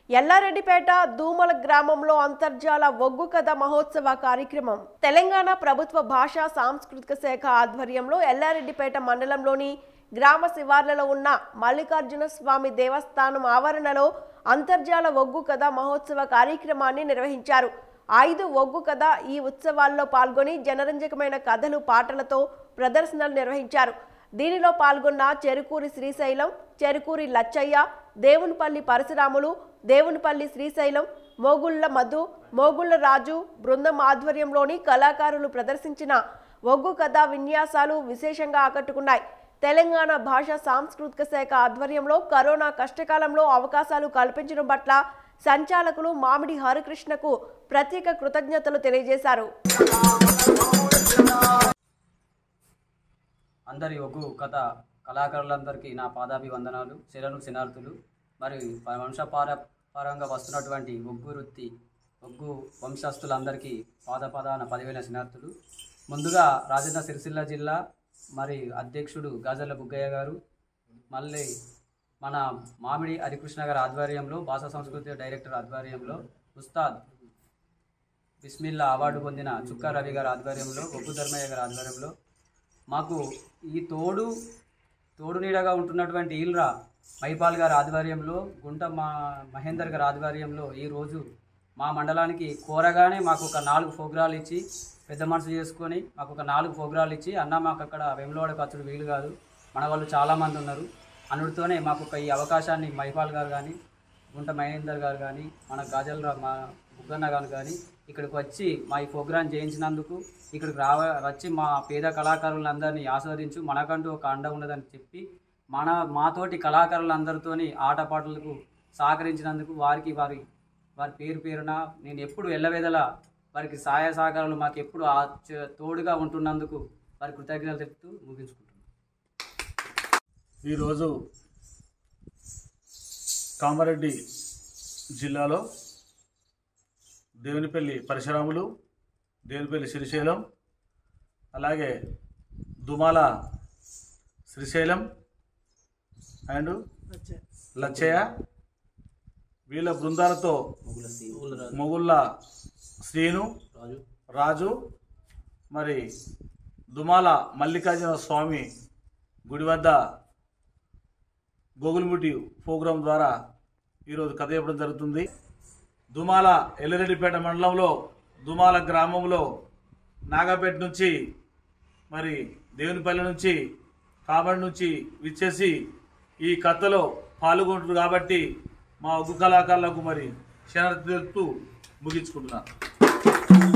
ఎల్లారెడ్డిపేట దూమల గ్రామంలో అంతర్జాల ఒగ్గు కథ మహోత్సవ కార్యక్రమం తెలంగాణ ప్రభుత్వ భాషా సాంస్కృతిక శాఖ ఆధ్వర్యంలో ఎల్లారెడ్డిపేట మండలంలోని గ్రామ శివార్లలో ఉన్న మల్లికార్జున స్వామి దేవస్థానం ఆవరణలో అంతర్జాల ఒగ్గు కథ మహోత్సవ కార్యక్రమాన్ని నిర్వహించారు ఐదు ఒగ్గు కథ ఈ ఉత్సవాల్లో పాల్గొని జనరంజకమైన కథలు పాటలతో ప్రదర్శనలు నిర్వహించారు దీనిలో పాల్గొన్న చెరుకూరి శ్రీశైలం చెరుకూరి లచ్చయ్య దేవునిపల్లి పరశురాములు దేవునిపల్లి శ్రీశైలం మోగుళ్ళ మధు మోగుళ్ళ రాజు బృందం ఆధ్వర్యంలోని కళాకారులు ప్రదర్శించిన ఒగ్గు కథ విన్యాసాలు విశేషంగా ఆకట్టుకున్నాయి తెలంగాణ భాషా సాంస్కృతిక శాఖ ఆధ్వర్యంలో కరోనా కష్టకాలంలో అవకాశాలు కల్పించడం పట్ల సంచాలకులు మామిడి హరికృష్ణకు ప్రత్యేక కృతజ్ఞతలు తెలియజేశారు అందరి ఒగ్గు కథ కళాకారులందరికీ నా పాదాభివందనాలు శరణు శనార్థులు మరి వంశపారపరంగా వస్తున్నటువంటి ఒగ్గు వృత్తి ఒగ్గు వంశస్థులందరికీ పాదపదాన పదివేల శనార్థులు ముందుగా రాజన్న సిరిసిల్ల జిల్లా మరి అధ్యక్షుడు గాజల బుగ్గయ్య గారు మళ్ళీ మన మామిడి హరికృష్ణ గారి ఆధ్వర్యంలో భాషా సంస్కృతి డైరెక్టర్ ఆధ్వర్యంలో ఉస్తాద్ బిస్మిల్లా అవార్డు పొందిన చుక్కా రవి గారి ఆధ్వర్యంలో ఒగ్గు ధర్మయ్య గారి ఆధ్వర్యంలో మాకు ఈ తోడు తోడు నీడగా ఉంటున్నటువంటి ఈల్రా మైపాల్ గారి ఆధ్వర్యంలో గుంట మా మహేందర్ గారి ఆధ్వర్యంలో ఈరోజు మా మండలానికి కోరగానే మాకు ఒక నాలుగు ప్రోగ్రాలు ఇచ్చి పెద్ద మనసు చేసుకొని మాకు ఒక నాలుగు ప్రోగ్రాలు ఇచ్చి అన్న మాకు అక్కడ వెములవాడ ఖర్చుడు వీలు కాదు మన వాళ్ళు చాలామంది ఉన్నారు అనుడితోనే మాకు ఒక ఈ అవకాశాన్ని మైపాల్ గారు కానీ గుంట మహేందర్ గారు కానీ మన గాజల్ రా- మా బుగ్గన్న గారు కానీ ఇక్కడికి వచ్చి మా ఈ ప్రోగ్రాం చేయించినందుకు ఇక్కడికి రావ వచ్చి మా పేద కళాకారులందరినీ ఆస్వాదించు మనకంటూ ఒక అండ ఉన్నదని చెప్పి మన మాతోటి కళాకారులందరితోని ఆటపాటలకు సహకరించినందుకు వారికి వారి వారి పేరు పేరున నేను ఎప్పుడు ఎల్లవేదల వారికి సహాయ సహకారాలు మాకు ఎప్పుడు ఆ చ- తోడుగా ఉంటున్నందుకు వారి కృతజ్ఞతలు చెప్తూ ముగించుకుంటున్నాను ఈరోజు కామారెడ్డి జిల్లాలో దేవునిపల్లి పరశురాములు దేవునిపల్లి శ్రీశైలం అలాగే దుమాల శ్రీశైలం అండ్ లచ్చయ్య వీళ్ళ బృందాలతో మొగుళ్ళ శ్రీను రాజు మరి దుమాల మల్లికార్జున స్వామి గుడి వద్ద గోగుల్ముటి ప్రోగ్రాం ద్వారా ఈరోజు కథ చెప్పడం జరుగుతుంది దుమాల ఎల్లిరెడ్డిపేట మండలంలో దుమాల గ్రామంలో నాగపేట నుంచి మరి దేవునిపల్లి నుంచి కాబడి నుంచి విచ్చేసి ఈ కథలో పాల్గొంటున్నారు కాబట్టి మా ఒగ్గు కళాకారులకు మరి క్షణ తెలుపుతూ ముగించుకుంటున్నాను